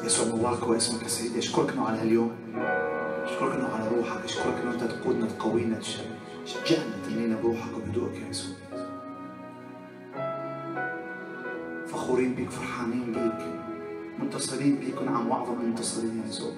يسوع مبارك هو اسمك يا سيدي اشكرك انه على هاليوم اشكرك انه على روحك اشكرك انه انت تقودنا تقوينا تشجعنا تملينا بروحك وبهدوءك يا يسوع فخورين بيك فرحانين بيك منتصرين بيك ونعم واعظم من منتصرين يا يسوع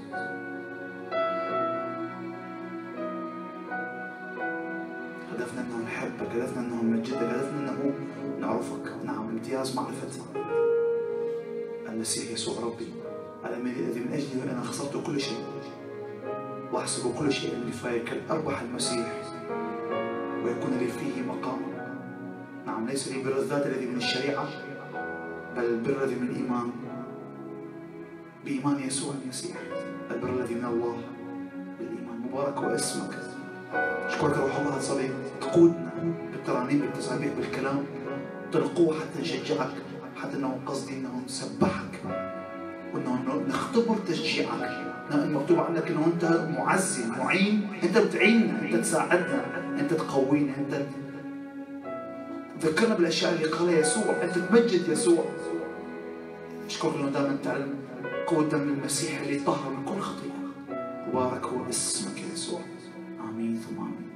هدفنا انه نحبك هدفنا انه نمجدك هدفنا انه نعرفك نعم امتياز معرفة المسيح يسوع ربي الذي من اجله انا خسرت كل شيء واحسب كل شيء لفاي كي اربح المسيح ويكون لي فيه مقام نعم ليس لي بر الذات الذي من الشريعه بل البر الذي من الايمان بايمان يسوع المسيح البر الذي من الله بالايمان مبارك هو اسمك اشكرك روح الله الصليب تقودنا بالترانيم بالتسابيح بالكلام تلقوه حتى نشجعك حتى انه قصدي انه نسبحك وانه نختبر تشجيعك مكتوب عنك انه انت معزي معين انت بتعيننا انت تساعدنا انت تقوينا انت تذكرنا بالاشياء اللي قالها يسوع انت تمجد يسوع اشكرك انه دائما تعلم قوة دم المسيح اللي طهر من كل خطيئة مبارك هو اسمك يا يسوع امين ثم امين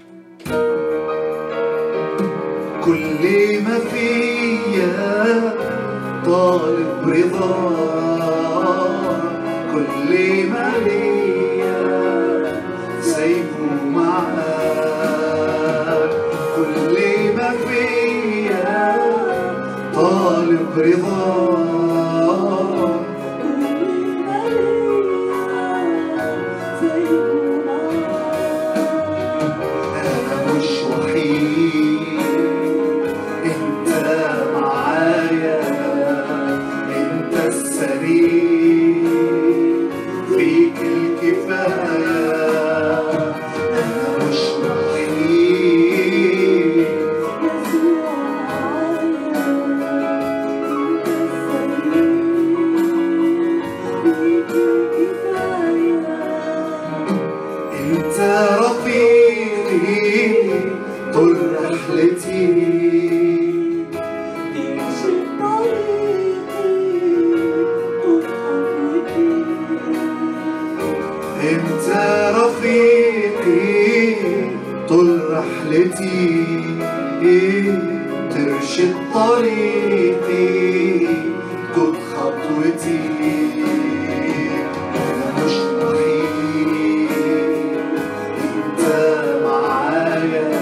كل ما فيا طالب رضا كل ما ليا سيكون معاك كل ما فيا طالب رضا أنا مش وحيد أنت معايا أنت السرير فيك الكفاية أنا مش وحيد أنت رفيقي طول رحلتي انت رفيقي طول رحلتي ترشد طريقي تقود خطوتي انا مش وحيد انت معايا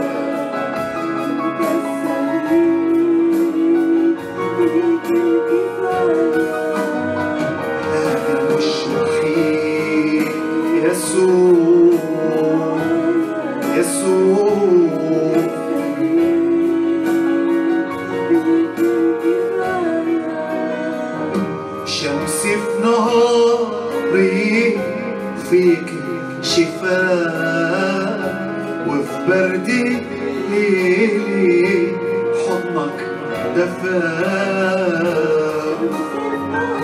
انا مش وحيد يسوع يسوع شمسي في نهاري فيك شفاء وفي بردي ليلي حضنك دفاء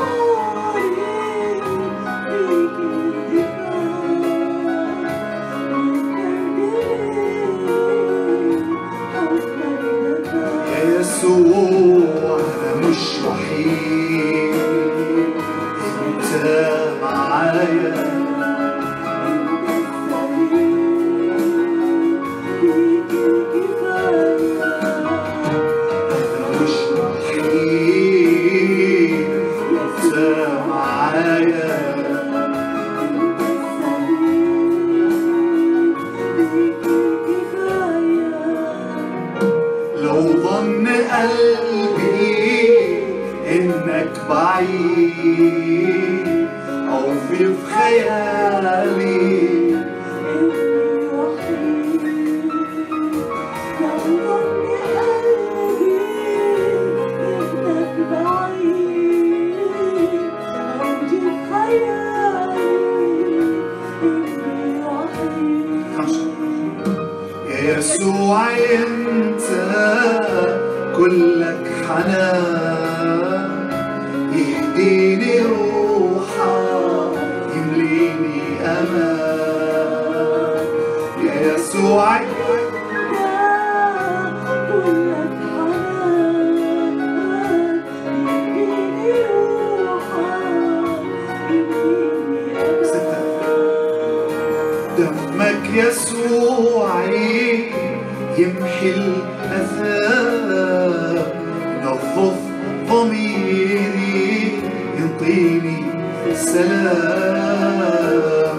يا يسوع انا مش وحيد انت معايا انا مش وحيد انت معايا لو ظن قلبي انك بعيد او في في خيالي يا يسوع انت كلك حنان يهديني روحك يمليني امان يا يسوع يسوعي يمحي الأثام نظف ضميري ينطيني سلام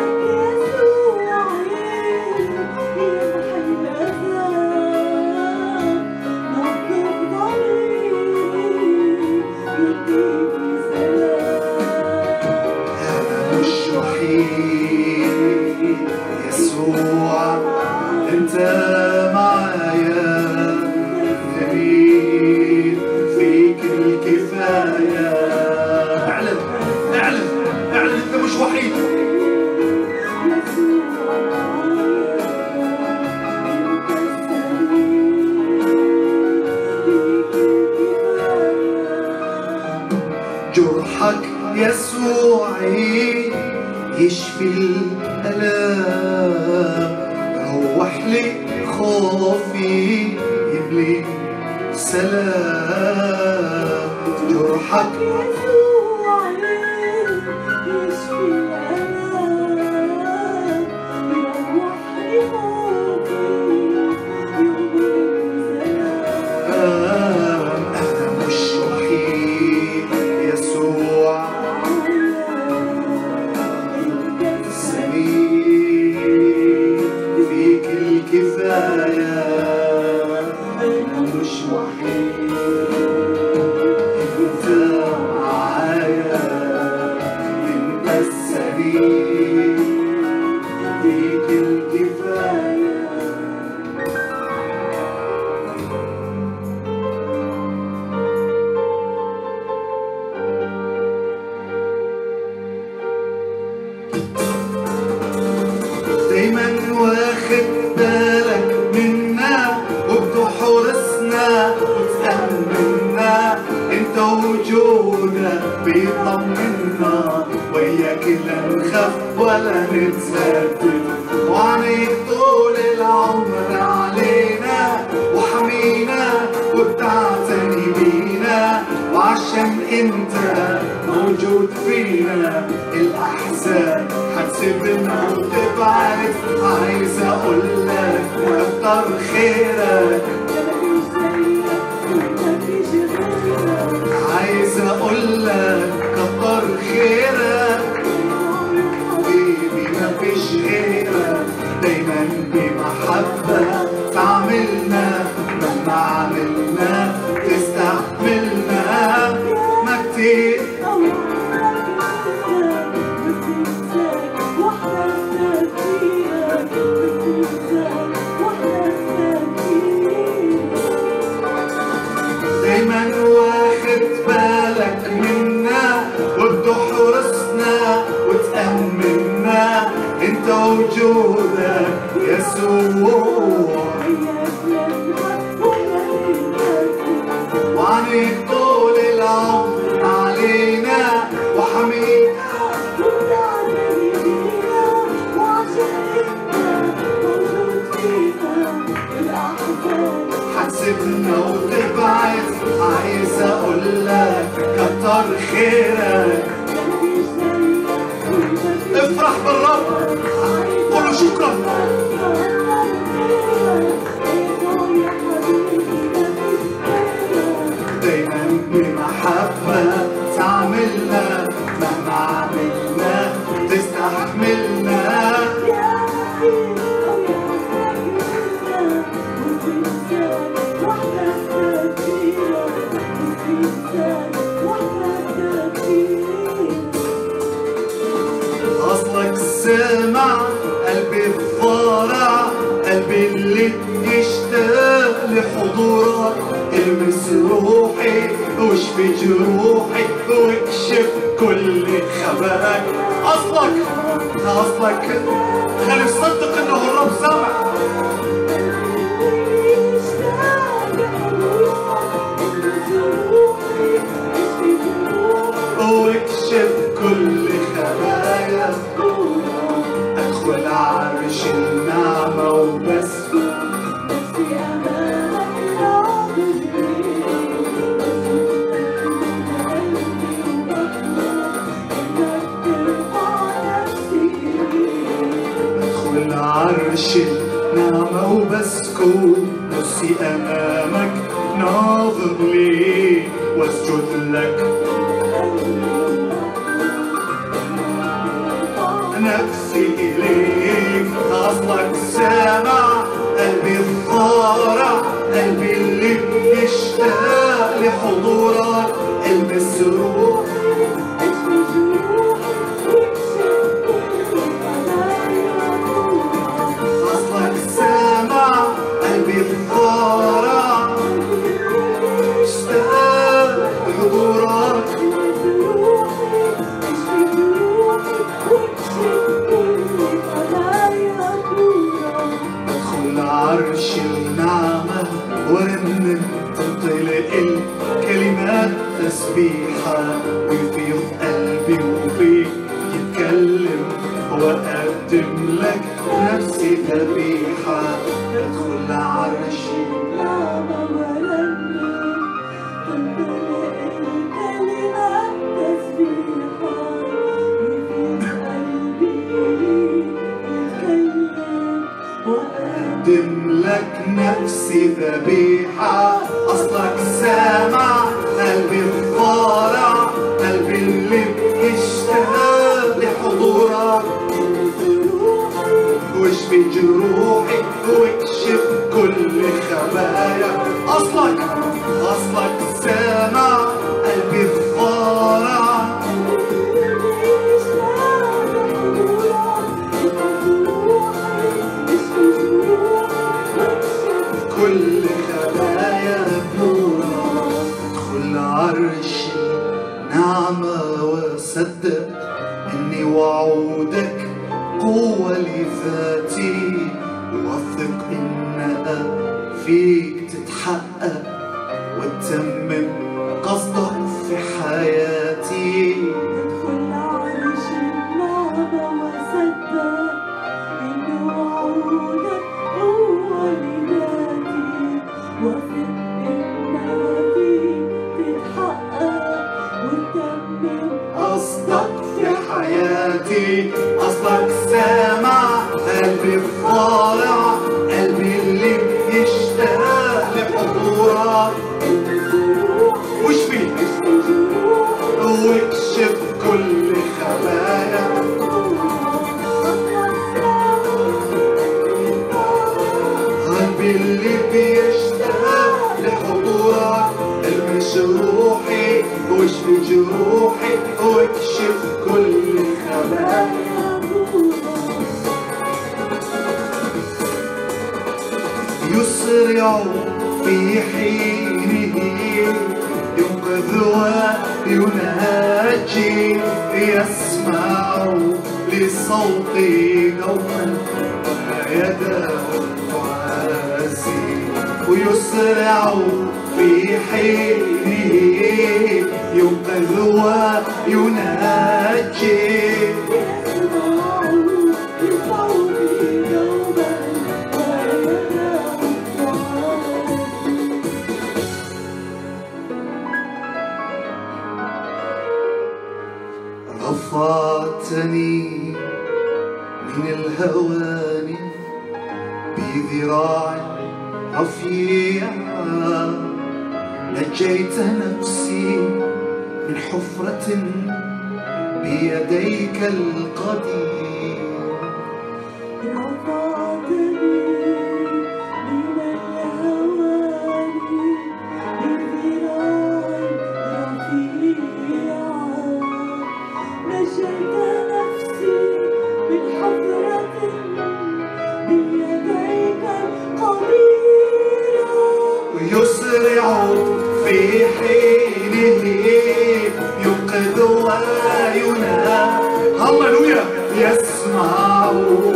أنا مش وحيد يسوع أنت معايا جميل فيك الكفاية اعلن اعلن اعلن أنت مش وحيد جرحك يسوعي يشفي الألام روح لي خوفي يملي سلام جرحك آم أنا مش وحيد يسوع سمير فيك الكفاية أنا مش وحيد أنت معايا أنت السمير فيك الكفاية دايما واخد بالك منا وبتحرسنا وتأمنا انت وجودك بيطمنا وياك لا نخاف ولا نتردد وعنيك طول العمر علينا وحمينا وبتعتني بينا وعشان انت موجود فينا الاحزان حتسيبنا وتبعد عايز اقول لك كتر خيرك عايز اقول لك كتر خيرك حبيبي مفيش غيرك دايما بمحبة تعملنا مهما عملنا تستحملنا ما كتير دايما واخد بالك منا وبتحرسنا وتأمنا انت وجودك يسوع وعنيك طول العمر علينا وحمينا حتسيبنا وتبعد عايز اقول لك كتر خيرك افرح بالرب قول له شكرا دايما بمحبة تعملنا مهما عملنا تستحملنا اصلك سامع قلبي الضارع قلبي اللي يشتاق لحضورك المس روحي واشفي جروحي واكشف كل خباك اصلك اصلك خلي نصدق انه الرب سامع واكشف كل خبايا ادخل عرش النعمة وبس ادخل عرش النعمة وبسكت نفسي أمامك ناظر لي واسجد لك نفسي إليك أصلك سامع قلبي الضارع قلبي اللي يشتاق لحضورك المس روحي أصلك سامع قلبي الضارع اشتاق لحضورك ادخل عرش النعمة وارنم تنطلق الكلمات تسبيحة ويفيض قلبي وفيك يتكلم وأقدم لك نفسي ذبيحة ادخل عرش أقدم لك نفسي ذبيحة أصلك سامع قلبي الضارع قلبي اللي يشتاق لحضورك واشفي جروحي واكشف كل خبايا أصلك أصلك سامع قلبي الضارع كل خبايا بنورك ادخل عرش نعمة وصدق اني وعودك قوة لذاتي وثق انها فيك تتحقق وتتمم قصدك في حياتي قصدك في حياتي قصدك سامع قلبي الضارع قلبي اللي يشتاق لحضورك واشفي واكشف كل خبايا قلبي اللي بيشتاق لحضورك المس روحي واشفي جروحي واكشف كل خبايا يسرع في حينه ينقذ ويناجي يسمع لصوتي دوما ويداه تعاسي ويسرع في حينه ينقذ ويناجي رفعتني من الهوان بذراع رفيعة نجيت نفسي من حفرة بيديك القدير ويسرع في حينه ينقذ وينام هللويا يسمع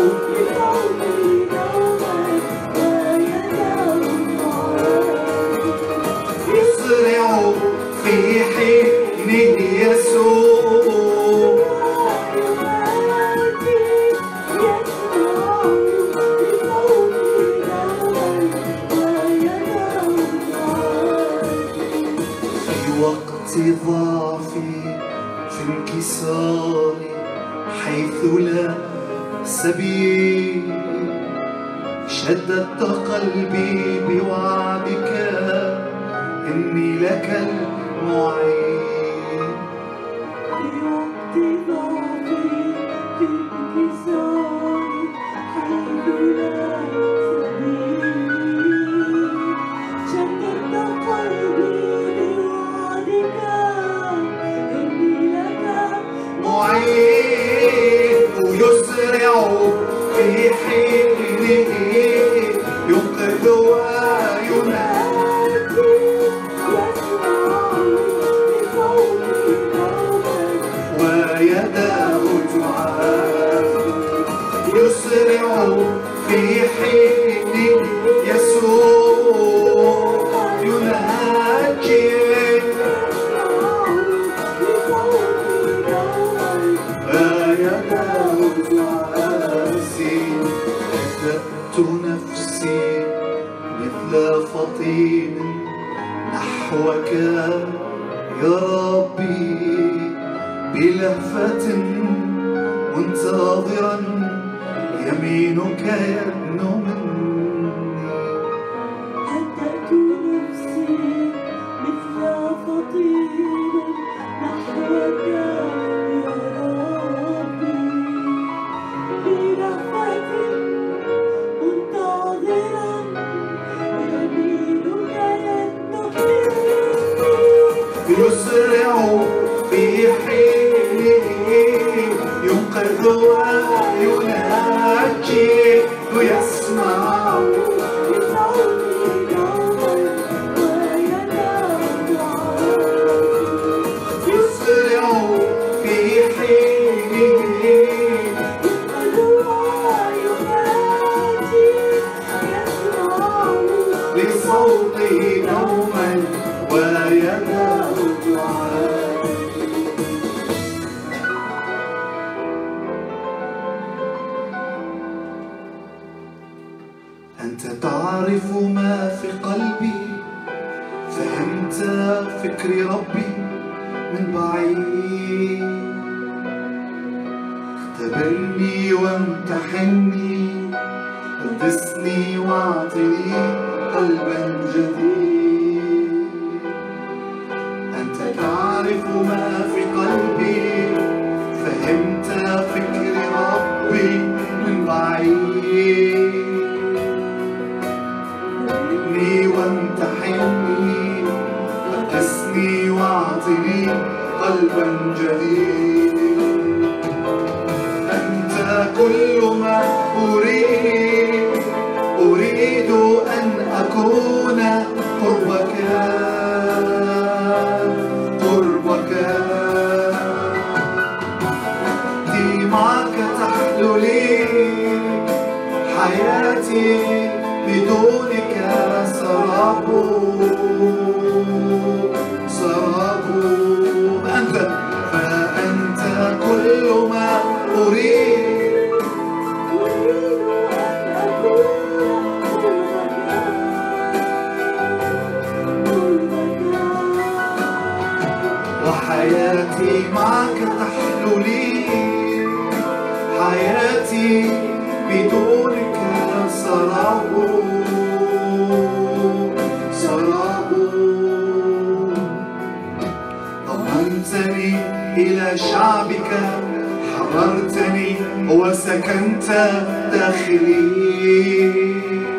يسرع في حينه يسوع في وقت ضعفي في انكساري حيث لا سبيل شددت قلبي بوعدك إني لك المعين في وقت ضعفي في انكساري حيث لا سبيل شددت قلبي بوعدك إني لك معين يسرع في حينه ينقذ وينادي ويداه تعافي يسرع في حين يسوع يناجي يداه تعاسي كتبت نفسي مثل فطين نحوك يا ربي بلهفة منتظرا يمينك يدنو مني هدأت نفسي مثل فطير نحوك يا ربي بلهفة منتظرا يمينك يدنو يسرع في حينه ينقذ ويناجي ويسمع يسرع في حينه بصوته نوما ويداه دعاء أنت تعرف ما في قلبي فهمت فكر ربي من بعيد اختبرني وامتحني قدسني واعطني قلبا جديد أنت تعرف ما في قلبي فهمت فكر ربي من بعيد اختبرني وامتحني قدسني واعطني قلبا جديد أنت كل ما أريد أريد أن أكون قربك قربك دي معك تحلو لي حياتي بدونك سراب سراب أنت فأنت كل ما أريد وحياتي معك تحلو لي حياتي بدونك سراب سراب ضمنتني إلى شعبك حررتني وسكنت داخلي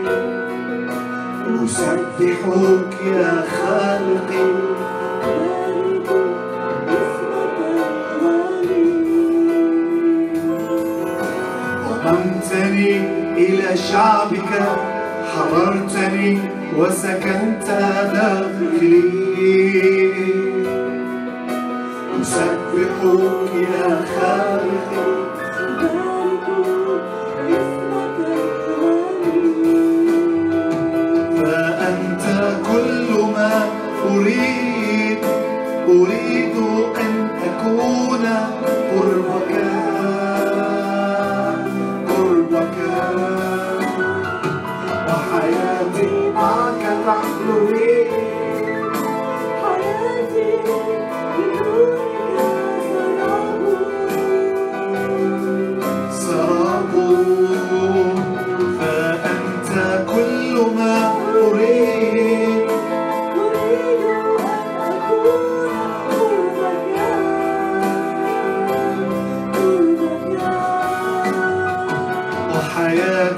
أسبحك يا خالقي ضممتني إلى شعبك حررتني وسكنت داخلي أسبحك يا خالقي فأنت كل ما أريد أريد أن أكون قربك قربك وحياتي معك تحلو لي سراب فأنت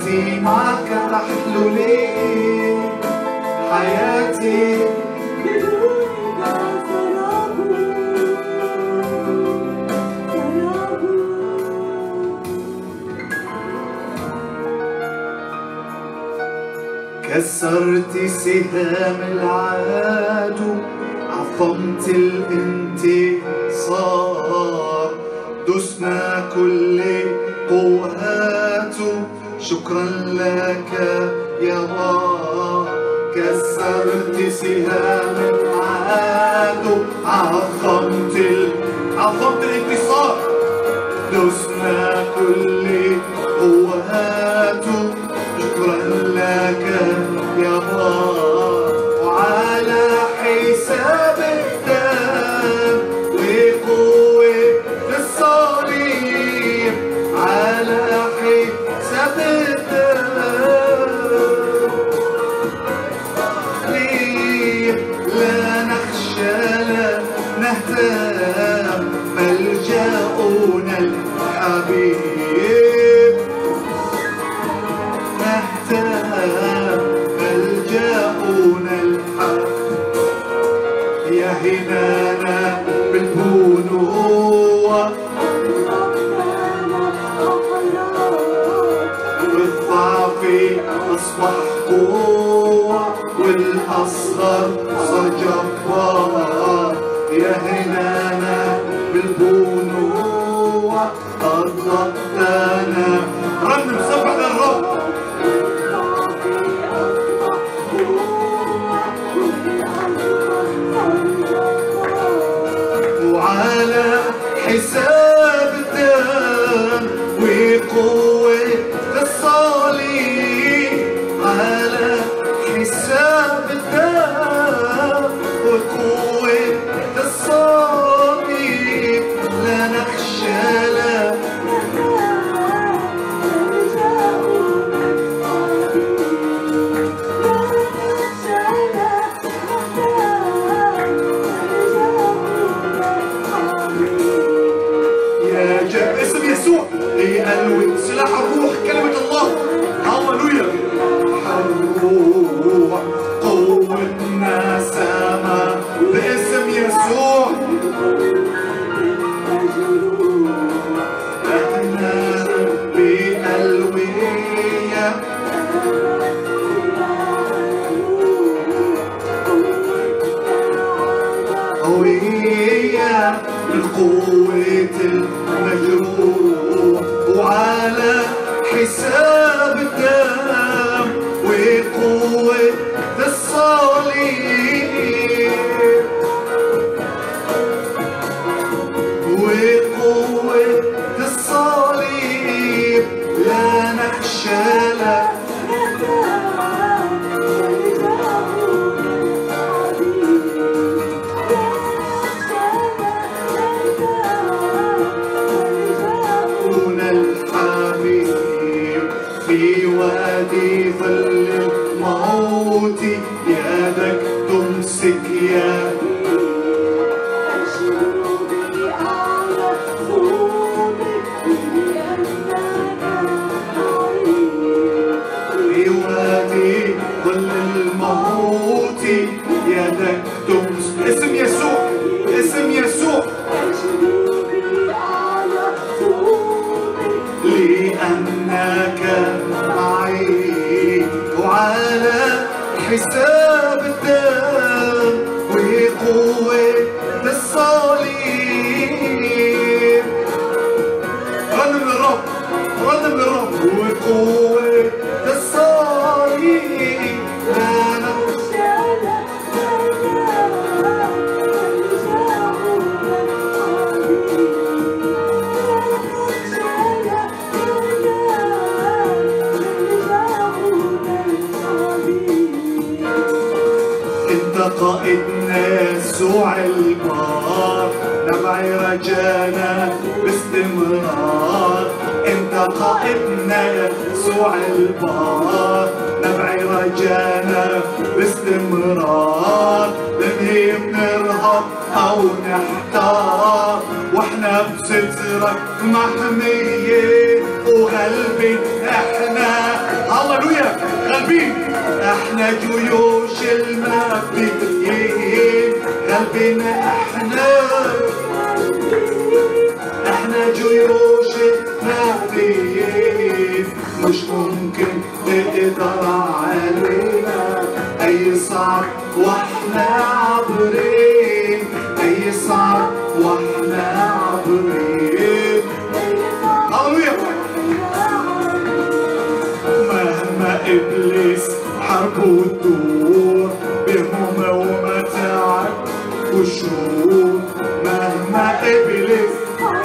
حياتي معك تحلو لي حياتي بدونك سراب سراب كسرت سهام العدو عظمت الانتصار دسنا كل قواته شكرا لك يا الله كسرت سهام العدو عظمت ال... عظمت الانتصار دسنا كل قواته شكرا لك يا الله وعلى حساب الدم وقوة الصليب على حساب الدم ليه لا نخشى لا نهتم ملجأنا الحبيب نهتم ملجأنا الحبيب يا هنانا بالبنوة والضعف أصبح قوة والأصغر صار جبار يا هنانا بالبنوة أطلقتنا رنم سبح للرب وعلى حساب الدم وقوة الصليب على حساب الدم وقوة الصليب لا نخشى لا يا جاب اسم يسوع هي ألوي سلاح الروح كلمة الله هللويا الروح قوتنا سما باسم يسوع احنا بألوية قوية من قوة المجروح وعلى حساب الدم وقوة الصليب وقوة الصليب لا نخشى لا دون الحبيب في وادي ظل الموت يدك تمسك يا في وادي ظل الموت يدك تمسك اسم يسوع اسم يسوع لأنك معي وعلى حساب الدم وقوة الصليب رنم للرب رنم للرب وقوة الصليب لا نخشى انت قائدنا يسوع البار نبعي رجانا باستمرار انت قائدنا يسوع البار نبعي رجانا باستمرار ننهي بنرهب او نحتار احنا بسترك محميين وغالبين احنا هللويا غالبين احنا جيوش المبدئين غالبين احنا احنا جيوش المبدئين مش ممكن نقدر علينا اي صعب واحنا عابرين اي صعب واحنا عابرين هللويا مهما ابليس حربه تدور بهموم ومتاعب وشرور مهما ابليس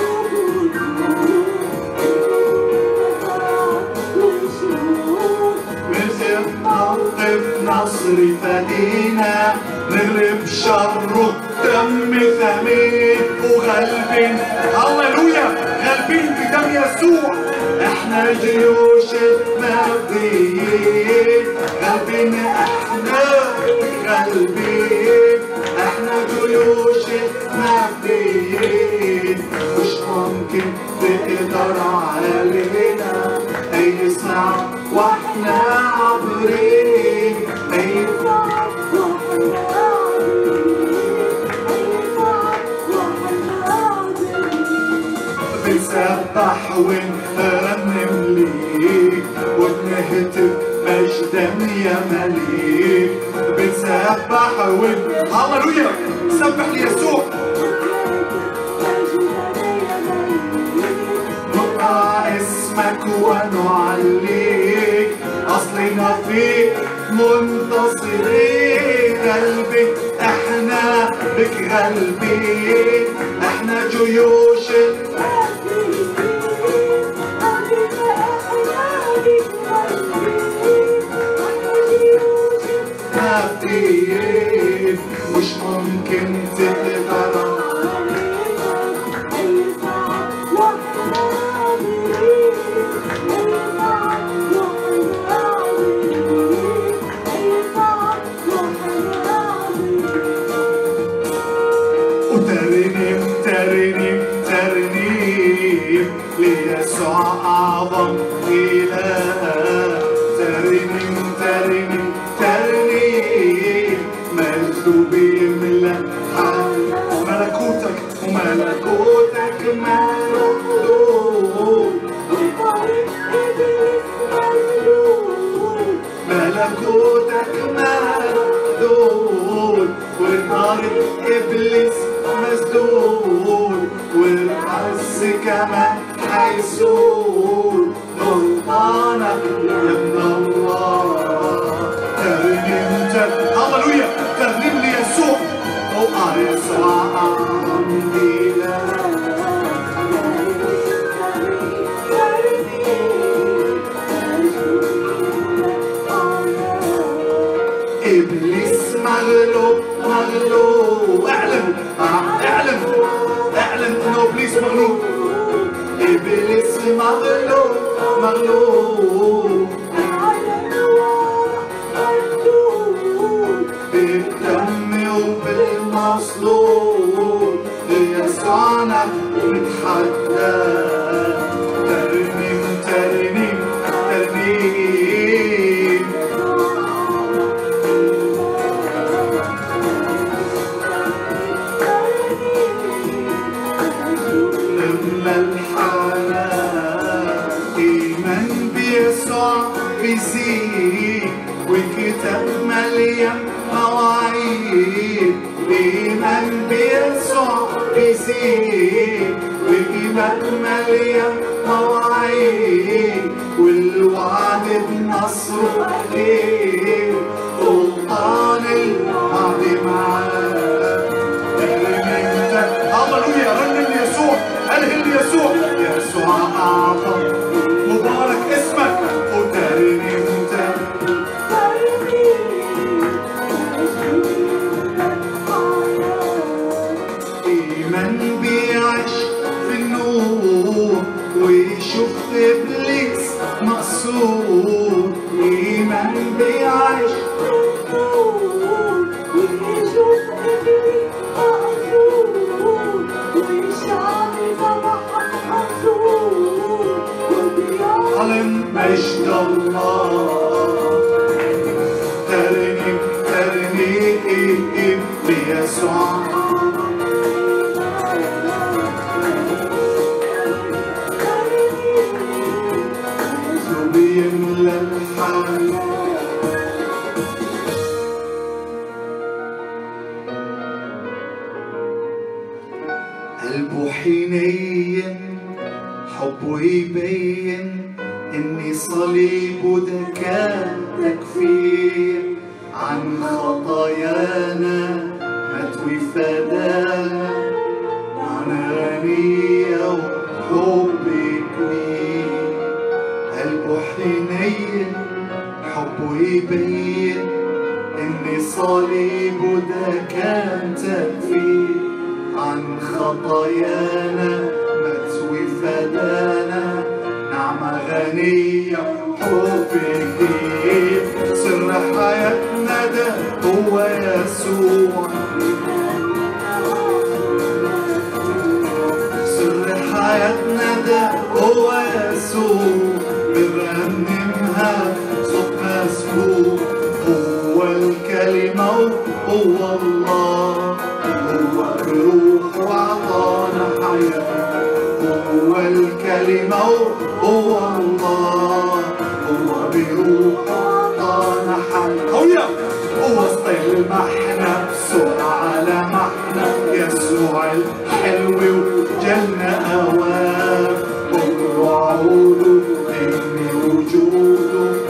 مثل موقف نصر فدينا نغلب شره دم ثمين وغالبين هللويا غالبين بدم يسوع احنا جيوش المبدئين غالبين احنا غالبين احنا جيوش المبدئين مش ممكن تقدر علينا اي صعب واحنا عابرين اي بنسبح ونرنم ليك وبنهتف مجدا يا مليك بنسبح ون هللويا سبح ليسوع نقرا اسمك ونعليك اصلنا فيك منتصرين قلبي احنا بك غالبين احنا جيوش مبدئين مش ممكن تقدر وترنم ترنم ترنيم ليسوع أعظم إله ترنم ترنم ترنيم مجده بيملى حال ملكوتك وملكوتك ملكوت ملكوتك مهدود والطريق ابليس مسدود والعز كمان حيسود سلطانك يا ابن الله ترنم تر- هللويا ترنم ليسوع او يسوع امضي ابليس مغلوب مغلوب اعلن اعلن اعلن انه ابليس مغلوب ابليس مغلوب مغلوب بالدم وبالمصلوب يسوعنا نتحدى ترنيم ترنيم ترنيم لما الحنان إيمان بيسوع بيزيد والكتاب مليان مواعيد إيمان بيسوع بيزيد والكتاب مليان مواعيد والوعد بنصره ليه سلطان الوعد معاه هللويا رنم ليسوع الهل ليسوع يسوع اعظم مبارك اسمك وترنم ايمان بيعيش في النور ويشوف ابليس مقصود ايمان بيعيش مجد الله ترنم ترنيم ليسوع بيملى الحياة قلبه حنين حبه يبين اني صليبه ده كان تكفير عن خطايانا مات وفدانا عن غنية وحب كبير قلبه حنين حبه يبين ان صليبه ده كان تكفير عن خطايانا مات وفدانا نعمة غنية حب كبير سر حياتنا ده هو يسوع سر حياتنا ده هو يسوع بنرنمها صوت مسموع هو الكلمة هو الله هو الروح وعطانا حياة هو الكلمة هو الله هو بروح وعطانا حياة هويا وسط المحنة بسرعة على محنة يسوع الحلو وجنة أوام وعوده إني وجوده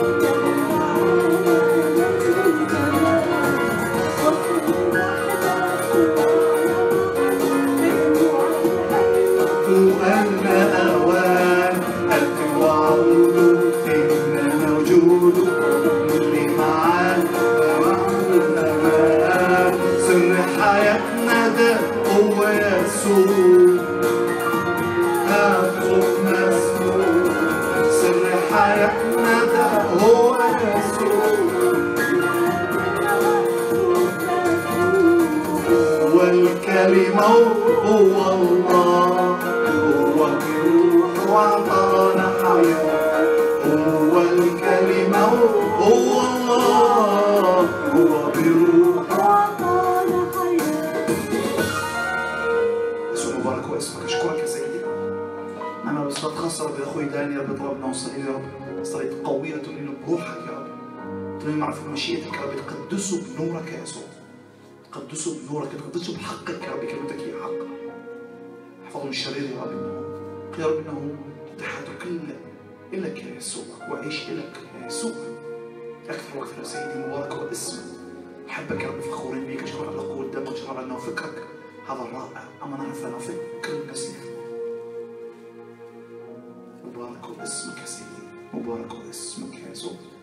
وأنا أوان قلبي وعوده إننا وجوده اللي معاه أمان سر حياتنا ده هو يسوع هاتف مسموع سر حياتنا ده هو يسوع هو الكلمة هو الله هو بروح وعطانا حياة هو الكلمة هو الله هو بروح يسوع مبارك واسمك اشكرك يا سيدي انا بس بتخسر باخوي داني يا رب ربنا وصلي يا رب صليت قوية تؤمن بروحك يا رب تؤمن معرفة مشيئتك يا رب تقدسه بنورك يا يسوع تقدسه بنورك تقدسه بحقك يا رب كلمتك هي حق احفظه من الشرير يا رب انه يا رب انه تحت كل الك يا يسوع واعيش الك يا يسوع اكثر واكثر يا سيدي مبارك واسمك احبك يا رب فخورين بيك اشكرك على قوه دمك اشكرك على انه فكرك هذا رائع اما نعرف انه فكر كثير مبارك واسمك يا سيدي مبارك واسمك يا يسوع